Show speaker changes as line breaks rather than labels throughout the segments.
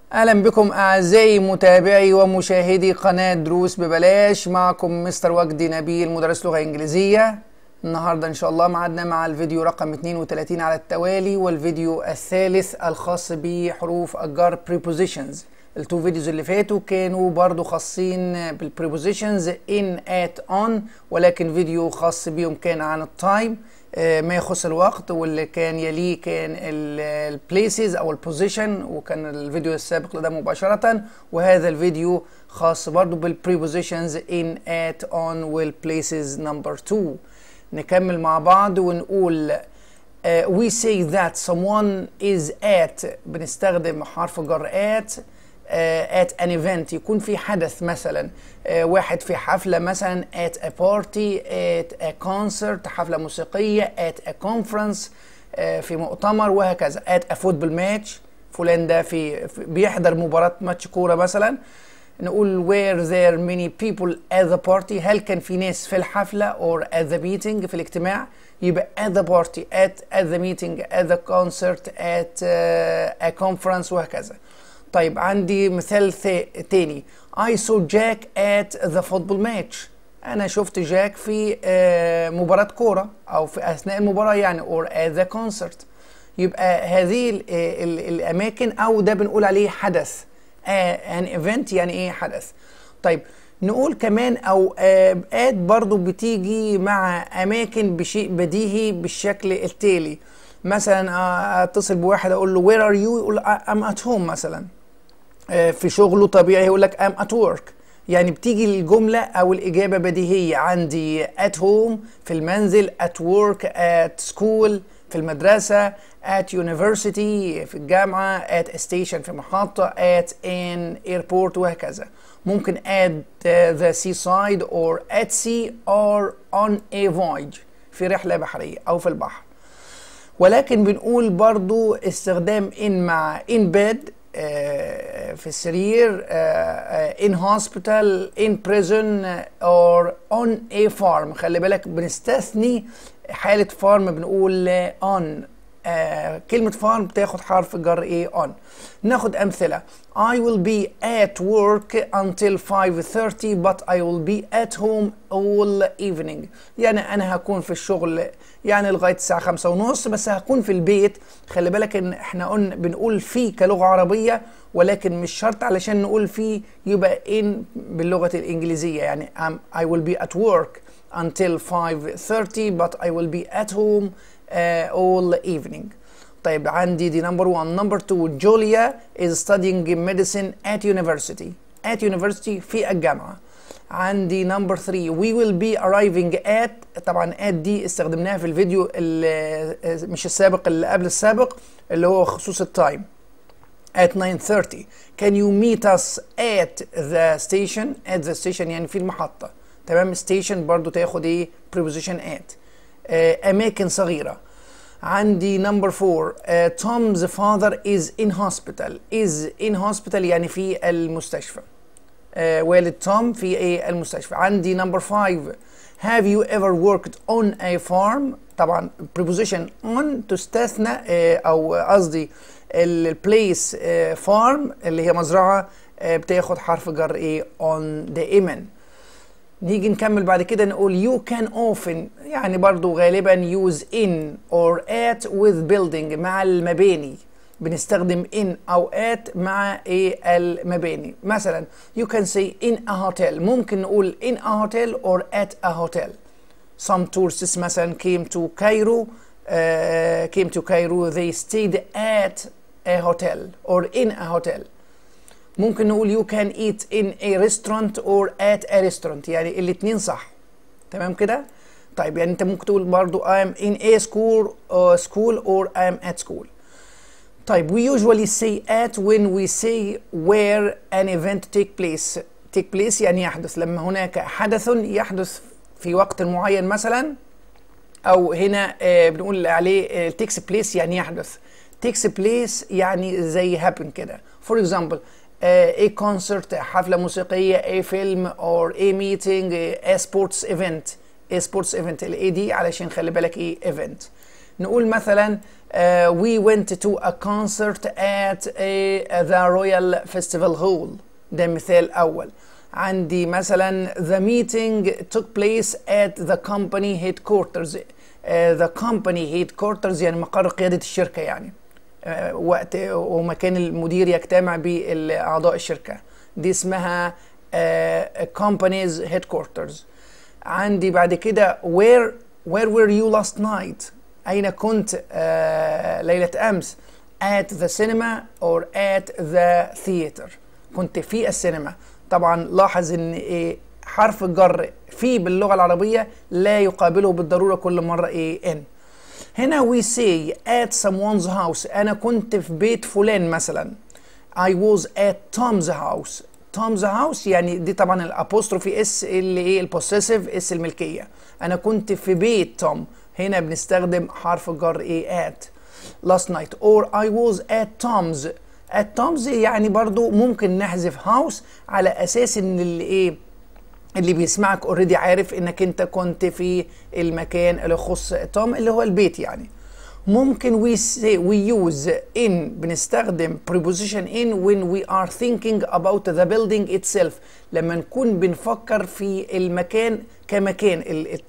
اهلا بكم اعزائي متابعي ومشاهدي قناه دروس ببلاش معكم مستر وجدي نبيل مدرس لغه انجليزيه النهارده ان شاء الله معادنا مع الفيديو رقم 32 على التوالي والفيديو الثالث الخاص بحروف الجر prepositions التو فيديوز اللي فاتوا كانوا برضو خاصين بالبريبوزيشنز ان ات اون ولكن فيديو خاص بيهم كان عن التايم ما يخص الوقت واللي كان يليه كان البليسز او البوزيشن وكان الفيديو السابق لده مباشرة وهذا الفيديو خاص برضو بالبريبوزيشنز ان ات اون والبليسز نمبر 2 نكمل مع بعض ونقول uh, we say that someone is at بنستخدم حرف جر at uh, at an event يكون في حدث مثلا uh, واحد في حفلة مثلا at a party at a concert حفلة موسيقية at a conference uh, في مؤتمر وهكذا at a football match فلان ده في, في بيحضر مباراة ماتش كورة مثلا نقول were there many people at the party هل كان في ناس في الحفلة or at the meeting في الاجتماع يبقى at the party at at the meeting at the concert at uh, a conference وهكذا طيب عندي مثال تاني I saw Jack at the football match أنا شفت جاك في uh, مباراة كورة أو في أثناء المباراة يعني or at the concert يبقى هذه ال ال الأماكن أو ده بنقول عليه حدث ان ايفنت يعني ايه حدث طيب نقول كمان او اد برضو بتيجي مع اماكن بشيء بديهي بالشكل التالي مثلا اتصل بواحد اقول له وير ار يو يقول ام ات هوم مثلا في شغله طبيعي يقول لك ام ات ورك يعني بتيجي الجملة أو الإجابة بديهية عندي at home في المنزل at work at school في المدرسة at university في الجامعة at a station في محطة at an airport وهكذا ممكن at the seaside or at sea or on a voyage في رحلة بحرية أو في البحر ولكن بنقول برضو استخدام in مع in bed في السرير in hospital in prison or on a farm خلي بالك بنستثني حالة فارم بنقول on آه كلمة فارم بتاخد حرف جر ايه on ناخد أمثلة I will be at work until 5:30 but I will be at home all evening يعني أنا هكون في الشغل يعني لغاية الساعة خمسة ونص بس هكون في البيت خلي بالك إن إحنا قلنا بنقول في كلغة عربية ولكن مش شرط علشان نقول في يبقى in باللغة الإنجليزية يعني I'm, I will be at work until 5:30 but I will be at home uh, all evening. طيب عندي دي number one. Number two Julia is studying medicine at university. At university في الجامعة. عندي number three we will be arriving at طبعا at دي استخدمناها في الفيديو اللي مش السابق اللي قبل السابق اللي هو خصوص التايم. at 9:30 can you meet us at the station at the station يعني في المحطة تمام ستيشن برضو تاخد ايه preposition at آه اماكن صغيره عندي نمبر فور تومز فاذر از ان هوسبيتال از ان هوسبيتال يعني في المستشفى آه والد توم في ايه المستشفى عندي نمبر 5 have you ever worked on a farm طبعا preposition on تستثنى آه او قصدي البليس فارم اللي هي مزرعه بتاخد حرف جر ايه on دائما نيجي نكمل بعد كده نقول you can often يعني برضو غالبا use in or at with building مع المباني بنستخدم in أو at مع ايه المباني مثلا you can say in a hotel ممكن نقول in a hotel or at a hotel some tourists مثلا came to Cairo uh, came to Cairo they stayed at a hotel or in a hotel ممكن نقول you can eat in a restaurant or at a restaurant يعني الاتنين صح تمام كده طيب يعني انت ممكن تقول برضو I'm in a school or school or I'm at school طيب we usually say at when we say where an event take place take place يعني يحدث لما هناك حدث يحدث في وقت معين مثلا او هنا آه بنقول عليه takes place يعني يحدث takes place يعني زي happen كده for example uh, a concert حفلة موسيقية a film or a meeting a sports event a sports event ال A دي علشان خلي بالك ايه event نقول مثلا uh, we went to a concert at a, the Royal Festival Hall ده مثال أول عندي مثلا the meeting took place at the company headquarters uh, the company headquarters يعني مقر قيادة الشركة يعني uh, وقت ومكان المدير يجتمع بأعضاء الشركة دي اسمها uh, company's headquarters عندي بعد كده where where were you last night أين كنت uh, ليلة أمس at the cinema or at the theater كنت في السينما طبعا لاحظ ان ايه حرف الجر في باللغه العربيه لا يقابله بالضروره كل مره ايه ان هنا we say at someone's house انا كنت في بيت فلان مثلا I was at Tom's house Tom's house يعني دي طبعا الابوستروفي اس اللي ايه البوسيسيف اس الملكيه انا كنت في بيت توم هنا بنستخدم حرف الجر ايه at last night or I was at Tom's at Tom's يعني برضو ممكن نحذف house على اساس ان اللي ايه اللي بيسمعك اوريدي عارف انك انت كنت في المكان اللي يخص توم اللي هو البيت يعني ممكن we say we use in بنستخدم preposition in when we are thinking about the building itself لما نكون بنفكر في المكان كمكان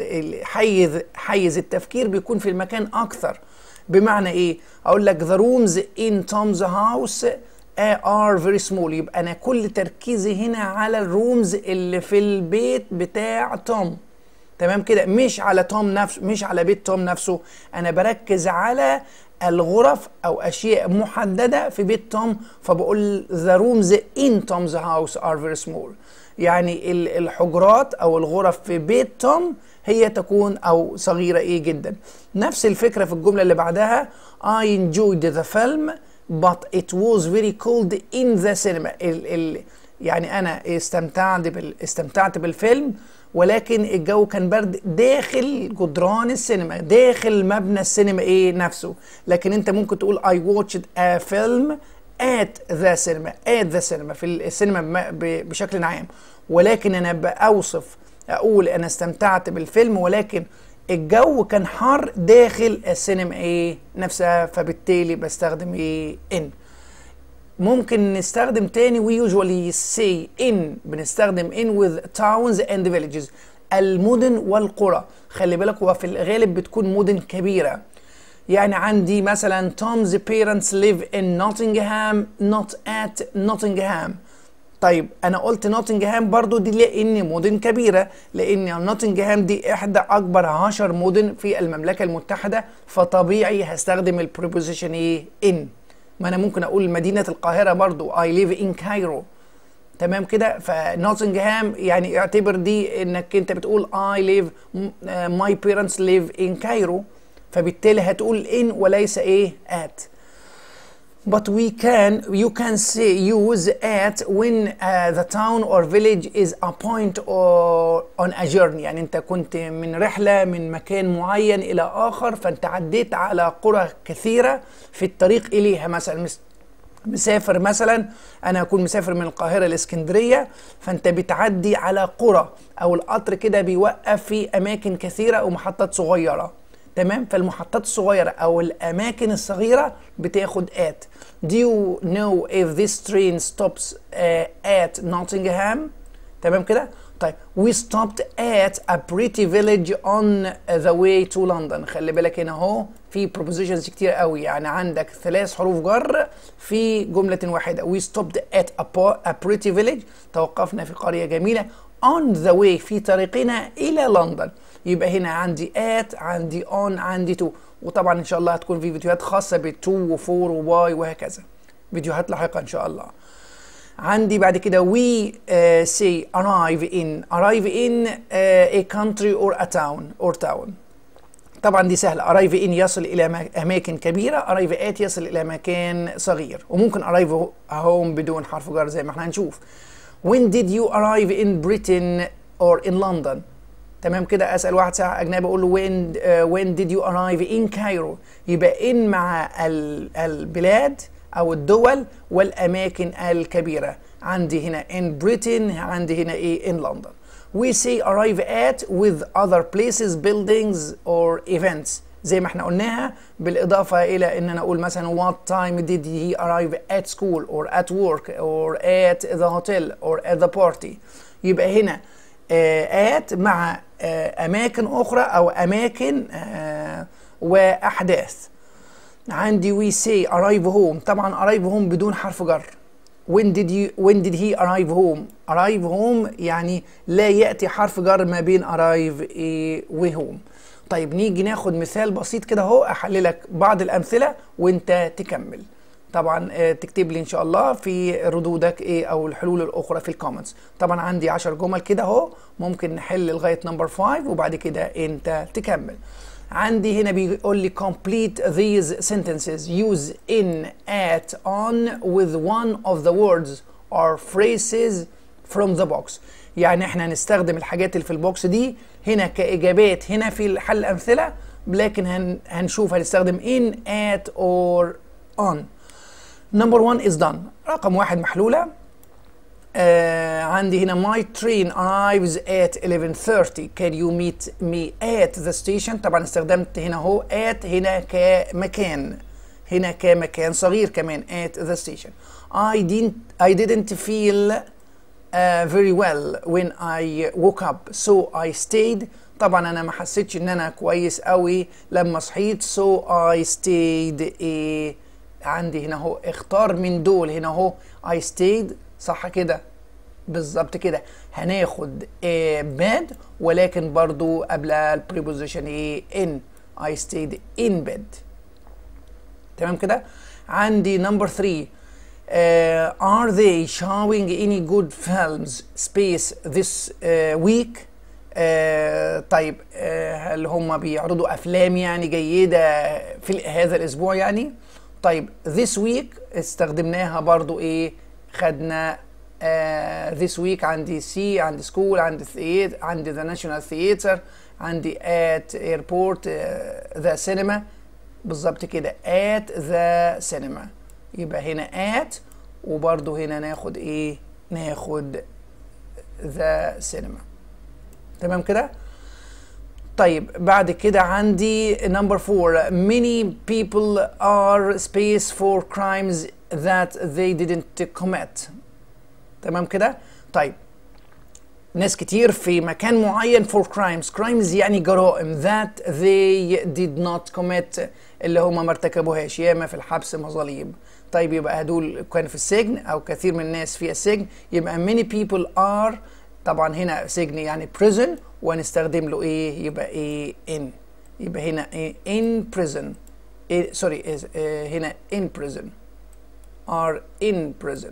الحيز حيز التفكير بيكون في المكان اكثر بمعنى ايه اقول لك the rooms in Tom's house are very small يبقى انا كل تركيزي هنا على الرومز اللي في البيت بتاع توم تمام كده مش على توم نفسه مش على بيت توم نفسه انا بركز على الغرف او اشياء محدده في بيت توم فبقول the rooms in Tom's house are very small يعني الحجرات او الغرف في بيت توم هي تكون او صغيره ايه جدا نفس الفكره في الجمله اللي بعدها I enjoyed the film but it was very cold in the cinema ال ال يعني انا استمتعت بال استمتعت بالفيلم ولكن الجو كان برد داخل جدران السينما داخل مبنى السينما ايه نفسه لكن انت ممكن تقول I watched a film at the cinema at the cinema في السينما بشكل عام ولكن انا باوصف اقول انا استمتعت بالفيلم ولكن الجو كان حار داخل السينما ايه نفسها فبالتالي بستخدم ايه ان ممكن نستخدم تاني we usually say in بنستخدم in with towns and villages المدن والقرى خلي بالك هو في الغالب بتكون مدن كبيرة يعني عندي مثلا Tom's parents live in Nottingham not at Nottingham طيب انا قلت نوتنجهام برضو دي لان مدن كبيره لان نوتنجهام دي احدى اكبر عشر مدن في المملكه المتحده فطبيعي هستخدم البريبوزيشن ايه ان ما انا ممكن اقول مدينه القاهره برضو I live in Cairo تمام كده فنوتنجهام يعني اعتبر دي انك انت بتقول I live my parents live in Cairo فبالتالي هتقول in وليس ايه at but we can you can say use at when uh, the town or village is a point or on a journey يعني انت كنت من رحله من مكان معين الى اخر فانت عديت على قرى كثيره في الطريق اليها مثلا مسافر مثلا انا اكون مسافر من القاهره لاسكندريه فانت بتعدي على قرى او القطر كده بيوقف في اماكن كثيره او محطات صغيره تمام فالمحطات الصغيرة أو الأماكن الصغيرة بتاخد at Do you know if this train stops uh, at Nottingham تمام كده طيب we stopped at a pretty village on the way to London خلي بالك هنا اهو في prepositions كتير قوي يعني عندك ثلاث حروف جر في جملة واحدة we stopped at a, a pretty village توقفنا في قرية جميلة on the way في طريقنا إلى لندن يبقى هنا عندي at عندي on عندي to وطبعا ان شاء الله هتكون في فيديوهات خاصه بالتو وفور وواي وهكذا فيديوهات لاحقه ان شاء الله عندي بعد كده we uh, say arrive in arrive in uh, a country or a town or town طبعا دي سهله arrive in يصل الى اماكن كبيره arrive at يصل الى مكان صغير وممكن arrive home بدون حرف جر زي ما احنا هنشوف when did you arrive in Britain or in London تمام كده اسال واحد ساعه اجنبي اقول له when uh, when did you arrive in Cairo يبقى ان مع البلاد او الدول والاماكن الكبيره عندي هنا in Britain عندي هنا ايه in London we say arrive at with other places buildings or events زي ما احنا قلناها بالاضافه الى ان انا اقول مثلا what time did he arrive at school or at work or at the hotel or at the party يبقى هنا آه at مع آه اماكن اخرى او اماكن آه واحداث عندي we say arrive home طبعا arrive home بدون حرف جر when did you when did he arrive home arrive home يعني لا ياتي حرف جر ما بين arrive إيه و home طيب نيجي ناخد مثال بسيط كده اهو احللك بعض الامثله وانت تكمل طبعا اه تكتب لي ان شاء الله في ردودك ايه او الحلول الاخرى في الكومنتس طبعا عندي 10 جمل كده اهو ممكن نحل لغايه نمبر 5 وبعد كده انت تكمل عندي هنا بيقول لي complete these sentences use in at on with one of the words or phrases from the box يعني احنا هنستخدم الحاجات اللي في البوكس دي هنا كإجابات هنا في حل الأمثلة لكن هن هنشوف هنستخدم in at or on number one is done رقم واحد محلولة آه عندي هنا my train arrives at 11:30 can you meet me at the station طبعا استخدمت هنا هو at هنا كمكان هنا كمكان صغير كمان at the station I didn't I didn't feel uh, very well when I woke up so I stayed طبعا انا ما حسيتش ان انا كويس قوي لما صحيت so I stayed a عندي هنا اهو اختار من دول هنا اهو I stayed صح كده بالظبط كده هناخد a bed ولكن برضو قبل البريبوزيشن ايه in I stayed in bed تمام كده عندي نمبر 3 uh, are they showing any good films space this uh, week uh, طيب uh, هل هم بيعرضوا افلام يعني جيده في هذا الاسبوع يعني طيب this week استخدمناها برضو ايه خدنا uh, this week عندي سي عندي سكول عندي ثياتر عندي ذا ناشونال ثياتر عندي at airport uh, the cinema بالظبط كده at the cinema يبقى هنا at وبرضو هنا ناخد ايه ناخد the cinema تمام كده طيب بعد كده عندي number four many people are space for crimes that they didn't commit تمام كده طيب ناس كتير في مكان معين for crimes crimes يعني جرائم that they did not commit اللي هم ما ارتكبوهاش ياما في الحبس مظاليم طيب يبقى هدول كانوا في السجن او كثير من الناس في السجن يبقى many people are طبعا هنا سجن يعني prison وهنستخدم له ايه يبقى ايه in يبقى هنا ايه in prison إيه سوري إيه هنا in prison are in prison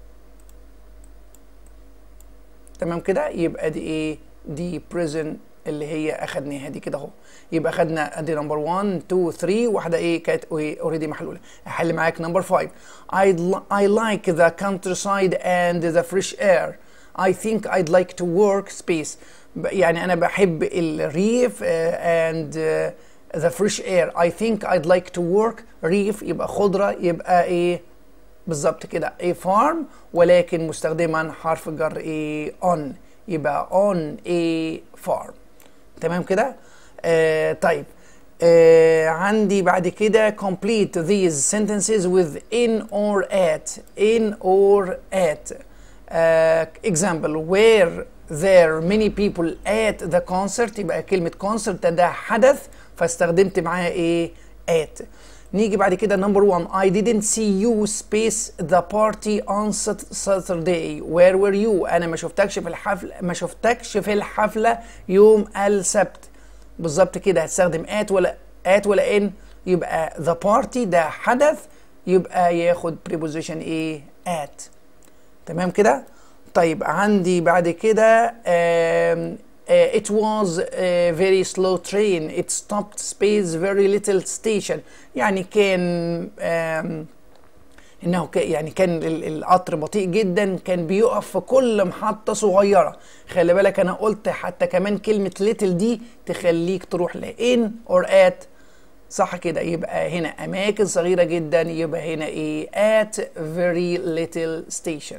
تمام كده يبقى دي ايه دي prison اللي هي اخدناها دي كده اهو يبقى خدنا ادي نمبر 1 2 3 واحده ايه كانت اوريدي محلوله احل معاك نمبر 5 I, I like the countryside and the fresh air I think I'd like to work space يعني انا بحب الريف uh, and uh, the fresh air I think I'd like to work ريف يبقى خضره يبقى ايه بالظبط كده a farm ولكن مستخدما حرف جر ايه on يبقى on a farm تمام كده آه طيب آه عندي بعد كده complete these sentences with in or at in or at uh, example where there many people at the concert يبقى كلمة concert ده حدث فاستخدمت معاه ايه at نيجي بعد كده نمبر 1 I didn't see you space the party on Saturday where were you انا ما شفتكش في الحفله ما شفتكش في الحفله يوم السبت بالظبط كده هتستخدم at ولا at ولا in يبقى the party ده حدث يبقى ياخد preposition ايه at تمام كده طيب عندي بعد كده um, Uh, it was a very slow train. It stopped space very little station. يعني كان um, انه ك يعني كان القطر بطيء جدا كان بيقف في كل محطة صغيرة خلي بالك انا قلت حتى كمان كلمة little دي تخليك تروح ل in or at صح كده يبقى هنا اماكن صغيرة جدا يبقى هنا ايه at very little station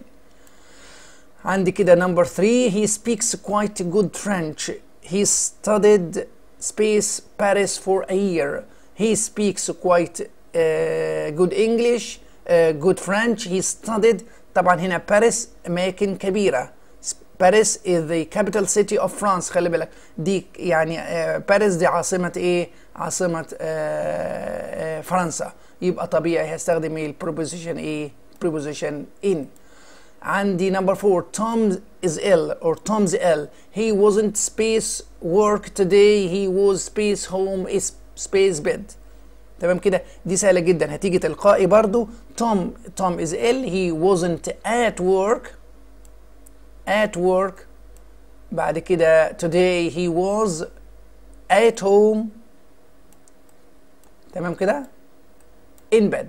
عندي كده number 3 he speaks quite good French he studied space Paris for a year he speaks quite uh, good English uh, good French he studied طبعا هنا باريس أماكن كبيرة باريس is the capital city of France خلي بالك دي يعني آه، باريس دي عاصمة ايه عاصمة آه، آه، فرنسا يبقى طبيعي هستخدم ايه البروبوزيشن ايه preposition in عندي number four Tom is ill or Tom's ill he wasn't space work today he was space home is space bed تمام كده دي سهلة جدا هتيجي تلقائي برضو Tom Tom is ill he wasn't at work at work بعد كده today he was at home تمام كده in bed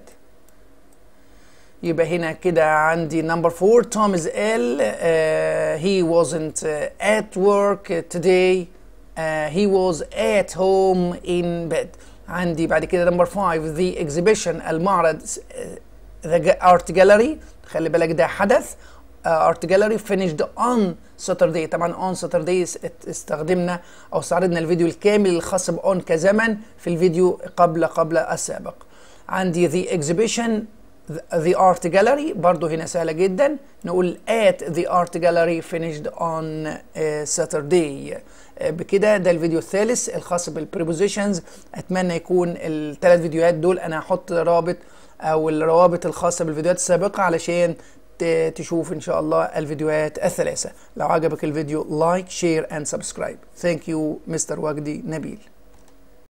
يبقى هنا كده عندي number four Tom is ill uh, he wasn't uh, at work today uh, he was at home in bed عندي بعد كده number five the exhibition المعرض uh, the art gallery خلي بالك ده حدث uh, art gallery finished on Saturday طبعا on Saturday استخدمنا او استعرضنا الفيديو الكامل الخاص ب on كزمن في الفيديو قبل قبل السابق عندي the exhibition the art gallery برضو هنا سهلة جدا نقول at the art gallery finished on uh, Saturday uh, بكده ده الفيديو الثالث الخاص بالprepositions اتمنى يكون الثلاث فيديوهات دول انا هحط رابط او الروابط الخاصة بالفيديوهات السابقة علشان تشوف ان شاء الله الفيديوهات الثلاثة لو عجبك الفيديو لايك شير اند سبسكرايب ثانك يو مستر وجدي نبيل